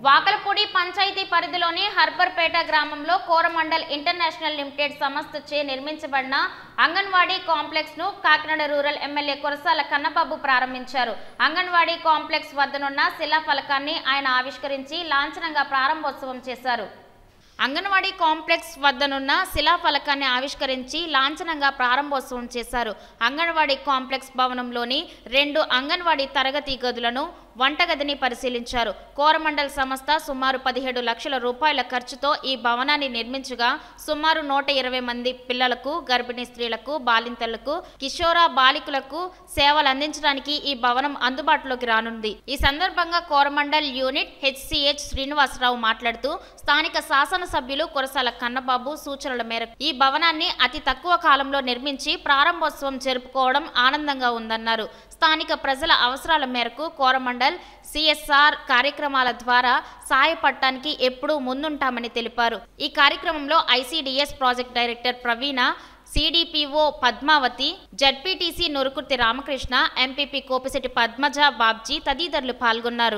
వాకలపూడి పంచాయతీ పరిధిలోని హర్బర్పేట గ్రామంలో Coromandel international limited సంస్థచే నిర్మించబడిన అంగన్వాడీ కాంప్లెక్స్ ను కాకినాడ రూరల్ ఎమ్మెల్యే కురసాల కన్నబాబు ప్రారంభించారు అంగన్వాడీ కాంప్లెక్స్ వద్దనున్న శిలాఫలకాన్ని ఆయన ఆవిష్కరించి లాంఛనంగా ప్రారంభోత్సవం చేశారు అంగన్వాడీ కాంప్లెక్స్ వద్దనున్న శిలాఫలకాన్ని ఆవిష్కరించి లాంఛనంగా ప్రారంభోత్సవం చేశారు అంగన్వాడీ కాంప్లెక్స్ భవనంలోని రెండు అంగన్వాడీ తరగతి గదులను వంటగదిని పరిశీలించారు కోరమండల్ సంస్థ సుమారు పదిహేడు లక్షల రూపాయల ఖర్చుతో ఈ భవనాన్ని నిర్మించగా సుమారు నూట ఇరవై మంది పిల్లలకు గర్భిణీ స్త్రీలకు బాలింతలకు కిషోర బాలికలకు సేవలు అందించడానికి ఈ భవనం అందుబాటులోకి రానుంది ఈ సందర్భంగా కోరమండల్ యూనిట్ హెచ్సిహెచ్ శ్రీనివాసరావు మాట్లాడుతూ స్థానిక శాసనసభ్యులు కురసాల కన్నబాబు సూచనల మేరకు ఈ భవనాన్ని అతి తక్కువ కాలంలో నిర్మించి ప్రారంభోత్సవం జరుపుకోవడం ఆనందంగా ఉందన్నారు స్థానిక ప్రజల అవసరాల మేరకు కోరమండల్ సిఎస్ఆర్ కార్యక్రమాల ద్వారా సాయపడటానికి ఎప్పుడూ ముందుంటామని తెలిపారు ఈ కార్యక్రమంలో ICDS project director Praveena CDPO Padmavathi ZPTC Nurukurthi Ramakrishna MPP Kopisetti Padmaja Babji తదితరులు పాల్గొన్నారు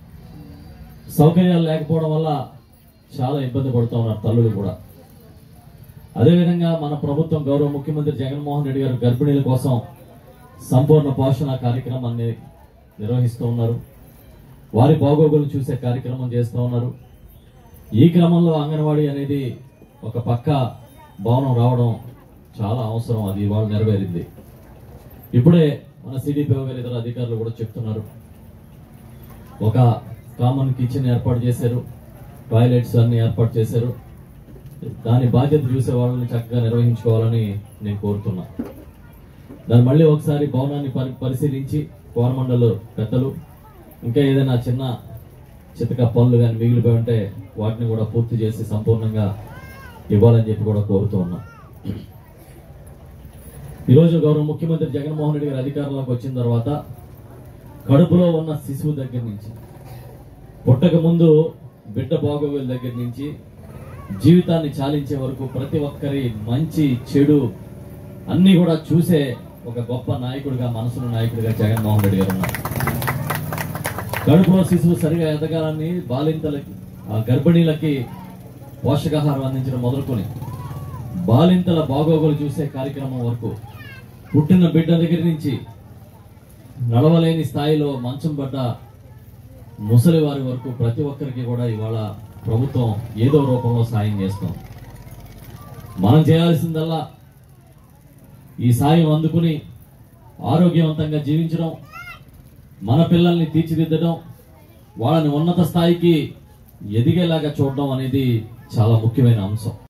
సౌకర్యాలు లేకపోవడం వల్ల చాలా ఇబ్బంది పడుతూ ఉన్నారు తల్లులు కూడా అదేవిధంగా మన ప్రభుత్వం గౌరవ ముఖ్యమంత్రి జగన్మోహన్ రెడ్డి గారు గర్భిణీల కోసం సంపూర్ణ పోషణ కార్యక్రమాన్ని నిర్వహిస్తూ ఉన్నారు వారి బాగోగులు చూసే కార్యక్రమం చేస్తూ ఉన్నారు ఈ క్రమంలో అంగన్వాడీ అనేది ఒక పక్క భవనం రావడం చాలా అవసరం అది ఇవాళ నెరవేరింది ఇప్పుడే మన సిడిపిఓ గారు ఇతర అధికారులు కూడా చెప్తున్నారు ఒక కామన్ కిచెన్ ఏర్పాటు చేశారు టాయిలెట్స్ అన్ని ఏర్పాటు చేశారు దాని బాధ్యత చూసే వాళ్ళని చక్కగా నిర్వహించుకోవాలని నేను కోరుతున్నా దాన్ని మళ్ళీ ఒకసారి భవనాన్ని పరి పరిశీలించి కోరమండలు పెద్దలు ఇంకా ఏదైనా చిన్న చితక పనులు కానీ మిగిలిపోయి ఉంటే వాటిని కూడా పూర్తి చేసి సంపూర్ణంగా ఇవ్వాలని చెప్పి కూడా కోరుతూ ఉన్నా ఈరోజు గౌరవ ముఖ్యమంత్రి జగన్మోహన్ రెడ్డి గారు అధికారంలోకి వచ్చిన తర్వాత కడుపులో ఉన్న శిశువు దగ్గర నుంచి పుట్టక ముందు బిడ్డ బాగోగుల దగ్గర నుంచి జీవితాన్ని చాలించే వరకు ప్రతి ఒక్కరి మంచి చెడు అన్ని కూడా చూసే ఒక గొప్ప నాయకుడిగా మనసున్న నాయకుడిగా జగన్మోహన్ రెడ్డి గారు ఉన్నారు కడుపులో శిశువు సరిగా ఎదగాలని బాలింతలకి ఆ గర్భిణీలకి పోషకాహారం అందించడం మొదలుకొని బాలింతల బాగోగులు చూసే కార్యక్రమం వరకు పుట్టిన బిడ్డ దగ్గర నుంచి నడవలేని స్థాయిలో మంచం పడ్డ ముసలి వారి వరకు ప్రతి ఒక్కరికి కూడా ఇవాళ ప్రభుత్వం ఏదో రూపంలో సాయం చేస్తాం మనం చేయాల్సిందల్లా ఈ సాయం అందుకుని ఆరోగ్యవంతంగా జీవించడం మన పిల్లల్ని తీర్చిదిద్దడం వాళ్ళని ఉన్నత స్థాయికి ఎదిగేలాగా చూడడం అనేది చాలా ముఖ్యమైన అంశం